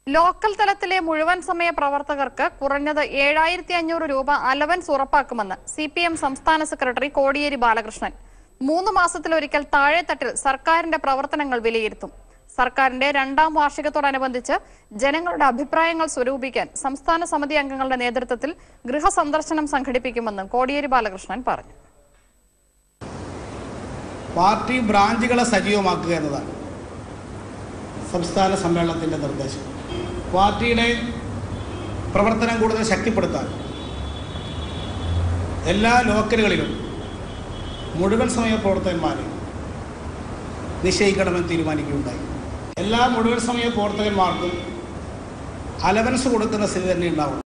local തലത്തിലെ മുഴുവൻ സമയ പ്രവർത്തകർക്ക് കുറഞ്ഞത് ഏഴായിരത്തി അഞ്ഞൂറ് രൂപ അലവൻസ് ഉറപ്പാക്കുമെന്ന് സി പി എം സംസ്ഥാന സെക്രട്ടറി കോടിയേരി ബാലകൃഷ്ണൻ മൂന്ന് മാസത്തിലൊരിക്കൽ താഴെത്തട്ടിൽ സർക്കാരിന്റെ പ്രവർത്തനങ്ങൾ വിലയിരുത്തും സർക്കാരിന്റെ രണ്ടാം വാർഷികത്തോടനുബന്ധിച്ച് ജനങ്ങളുടെ അഭിപ്രായങ്ങൾ സ്വരൂപിക്കാൻ സംസ്ഥാന സമിതി അംഗങ്ങളുടെ നേതൃത്വത്തിൽ ഗൃഹസന്ദർശനം സംഘടിപ്പിക്കുമെന്നും കോടിയേരി ബാലകൃഷ്ണൻ പറഞ്ഞു പാർട്ടി ബ്രാഞ്ചുകളെ സജീവമാക്കുക എന്നതാണ് സംസ്ഥാന സമ്മേളനത്തിൻ്റെ നിർദ്ദേശം പാർട്ടിയുടെ പ്രവർത്തനം കൂടുതൽ ശക്തിപ്പെടുത്താൻ എല്ലാ ലോക്കലുകളിലും മുഴുവൻ സമയ പ്രവർത്തകന്മാരെ നിശ്ചയിക്കണമെന്ന് തീരുമാനിക്കുകയുണ്ടായി എല്ലാ മുഴുവൻ സമയ പ്രവർത്തകന്മാർക്കും അലവൻസ് കൊടുക്കുന്ന സ്ഥിതി തന്നെ ഉണ്ടാവണം